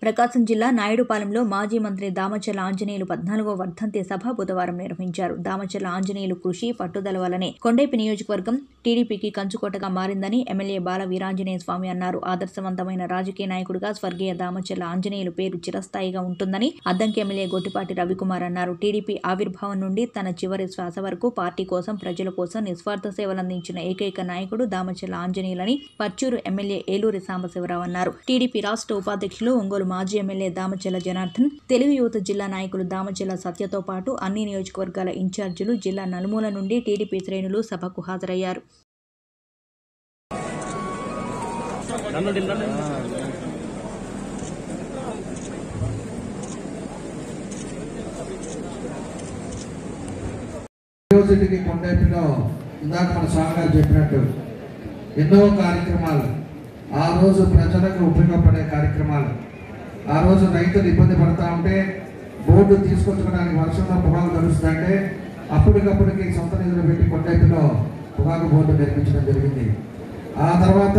ప్రకాశం జిల్లా నాయుడుపాలెంలో మాజీ మంత్రి దామచర్ల ఆంజనేయులు పద్నాలుగో వర్ధంతి సభ బుధవారం నిర్వహించారు దామచర్ల ఆంజనేయులు కృషి పట్టుదల వల్లనే కొండైపి నియోజకవర్గం టీడీపీకి కంచుకోటగా మారిందని ఎమ్మెల్యే బాల వీరాంజనేయ స్వామి అన్నారు ఆదర్శవంతమైన రాజకీయ నాయకుడిగా స్వర్గీయ దామచర్ల ఆంజనేయులు పేరు చిరస్థాయిగా ఉంటుందని అద్దంకి ఎమ్మెల్యే గొట్టిపాటి రవికుమార్ అన్నారు టీడీపీ ఆవిర్భావం నుండి తన చివరి శ్వాస వరకు పార్టీ కోసం ప్రజల కోసం నిస్వార్థ సేవలందించిన ఏకైక నాయకుడు దామచర్ల ఆంజనేయులని పర్చూరు ఎమ్మెల్యే ఏలూరి సాంబశివరావు అన్నారు టీడీపీ రాష్ట్ర ఉపాధ్యక్షులు ఒంగోలు మాజీ ఎమ్మెల్యే దామచర్ల జనార్దన్ తెలుగు యువత జిల్లా నాయకులు దామచర్ల సత్యతో పాటు అన్ని నియోజకవర్గాల ఇన్ఛార్జీలు జిల్లా నలుమూల నుండి టీడీపీ శ్రేణులు సభకు హాజరయ్యారు యూనివర్సిటీకి కొండేపిలో ఇందాక మన స్వామి గారు చెప్పినట్టు ఎన్నో కార్యక్రమాలు ఆ రోజు ప్రజలకు ఉపయోగపడే కార్యక్రమాలు ఆ రోజు రైతులు ఇబ్బంది పడతా ఉంటే బోర్డు తీసుకొచ్చుకోవడానికి వర్షంలో పొగాకు తడుస్తుంటే అప్పటికప్పటికి సొంత నిధులు పెట్టి కొండేపిలో పొగాకు బోర్డు నిర్మించడం జరిగింది ఆ తర్వాత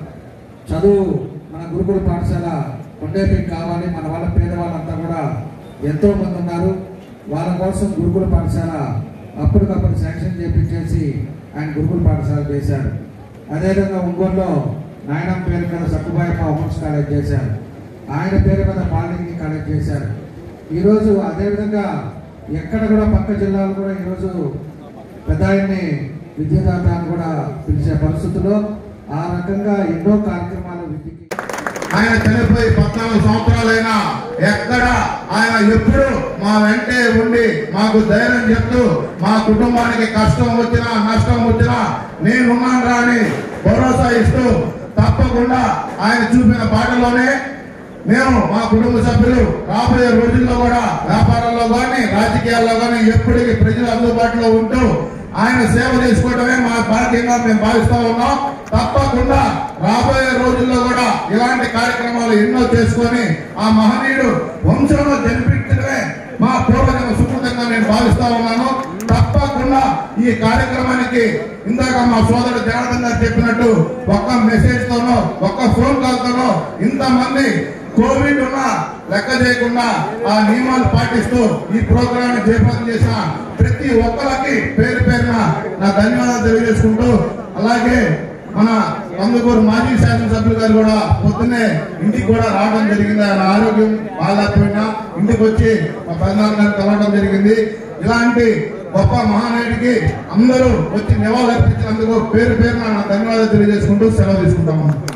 చదువు మన గురుకుల పాఠశాల కొండేపికి కావాలి మన వాళ్ళ పేదవాళ్ళంతా కూడా ఎంతో మంది ఉన్నారు వాళ్ళ కోసం గురుకుల పాఠశాల అప్పటికప్పుడు శాంక్షన్ చేపించేసి ఆయన గురుకుల పాఠశాల చేశారు అదేవిధంగా ఒంగోలులో నాయనం పేరు మీద సక్కుబాయమ్మ ఉమెన్స్ కాలేజ్ చేశారు ఆయన పేరు మీద పాలిటెక్నిక్ కాలేజ్ చేశారు ఈరోజు అదేవిధంగా ఎక్కడ కూడా పక్క జిల్లాలు కూడా ఈరోజు పెద్ద ఆయన్ని విద్యాదాత అని కూడా పిలిచే పరిస్థితుల్లో ఆ రకంగా ఎన్నో కార్యక్రమాలు విద్యకి ఆయన చనిపోయి పద్నాలుగు సంవత్సరాలైనా ఎక్కడ ఆయన ఎప్పుడు మా వెంటే ఉండి మాకు ధైర్యం చెప్తూ మా కుటుంబానికి కష్టం వచ్చినా నష్టం వచ్చినా నేనున్నాను రా అని భరోసా ఇస్తూ తప్పకుండా ఆయన చూపిన బాటలోనే మేము మా కుటుంబ సభ్యులు రాబోయే రోజుల్లో కూడా వ్యాపారాల్లో కానీ రాజకీయాల్లో కానీ ఎప్పటికీ ప్రజలు అందుబాటులో ఉంటూ ఆయన సేవ చేసుకోవడమే మా బాధ్యంగా మేము భావిస్తా ఉన్నాం తప్పకుండా రాబోయే రోజుల్లో కూడా ఇలాంటి కార్యక్రమాలు ఎన్నో చేసుకొని ఆ మహనీయుడు వంశంలో జనిపించడమే మా పూర్వజన సుకృతంగా నేను భావిస్తా ఉన్నాను తప్పకుండా ఈ కార్యక్రమానికి ఇందాక మా సోదరుడు జనార్దన్ గారు చెప్పినట్టు ఒక్క మెసేజ్ తోనో ఒక్క ఫోన్ కాల్ తోనో ఇంతమంది కోవిడ్ ఉన్నా లెక్క చేయకుండా ఆ నియమాలు పాటిస్తూ ఈ ప్రోగ్రామ్ జయప్రదం చేసిన ప్రతి ఒక్కరికి పేరు పేరున నా ధన్యవాదాలు తెలియజేసుకుంటూ అలాగే మన కందుకూరు మాజీ శాసనసభ్యులు గారు కూడా పొద్దున్నే ఇంటికి కూడా రావడం జరిగింది ఆయన ఆరోగ్యం బాగాలేకపోయినా ఇంటికి వచ్చి మా పెద్దనాన్న గారిని కలవడం జరిగింది ఇలాంటి గొప్ప మహానాయుడికి అందరూ వచ్చి నివాళులు అర్పించినందుకు పేరు పేరున నా ధన్యవాదాలు తెలియజేసుకుంటూ సెలవు తీసుకుంటాము